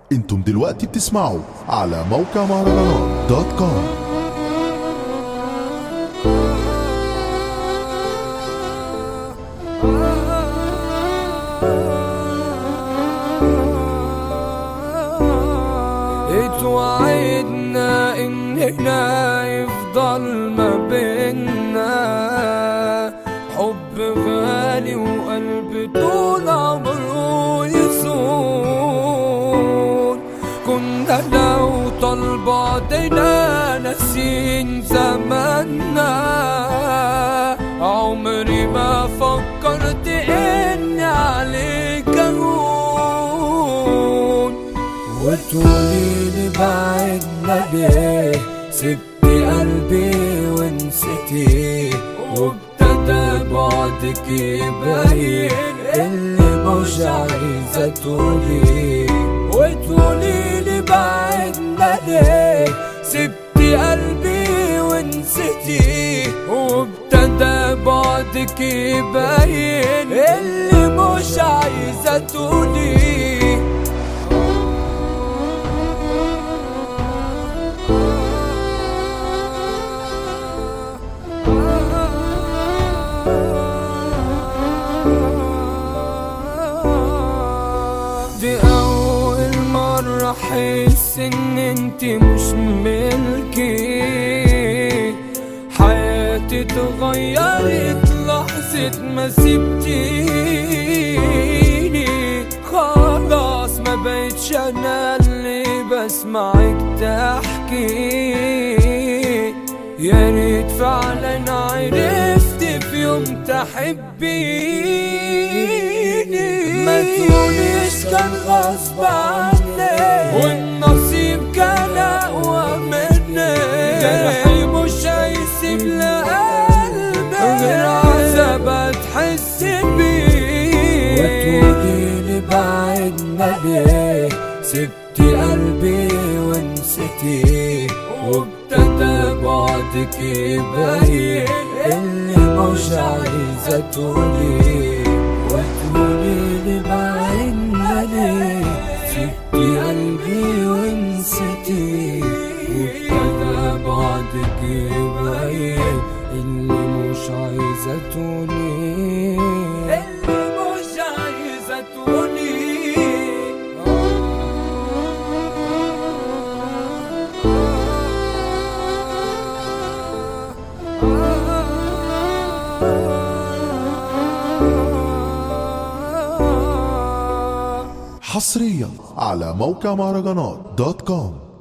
انتم دلوقتي بتسمعوا على موقع مهرجانات دوت كوم اتوعدنا اننا يفضل ما بينا حب غالي وقلب طول عمره يسون كنا لو طال بعدنا ناسين زماننا عمري ما فكرت اني عليك اهون وتقولي لي بعدنا ليه سبتي قلبي ونسيتي وابتدى بعدك يبين اللي مش عايزة تقولي وتقولي لي بعدنا ليه سبتي قلبي ونسيتي وابتدى بعدك يبين اللي مش عايزة تقولي دي أول مرة أحس إن انت مش ملكي حياتي اتغيرت لحظة ما سبتيني خلاص ما بقتش أنا اللي بسمعك تحكي يا ريت فعلا عرفت في يوم تحبيني ما تقوليش كان غصب عني والنصيب كان اقوى مني جرحي مش هيسيب لقلبي غير عذاب تحس بيه وتقولي لي بعدنا ليه سبتي قلبي ونسيتي وابتدى بعدك يبين اللي مش عايزة تقولي وتقولي لي بعدنا ليه سبتي قلبي ونسيتي وابتدى بعدك يبين اللي مش عايزة تقولي اللي مش عايزة تقولي حصريا على موقع مهرجانات دوت كوم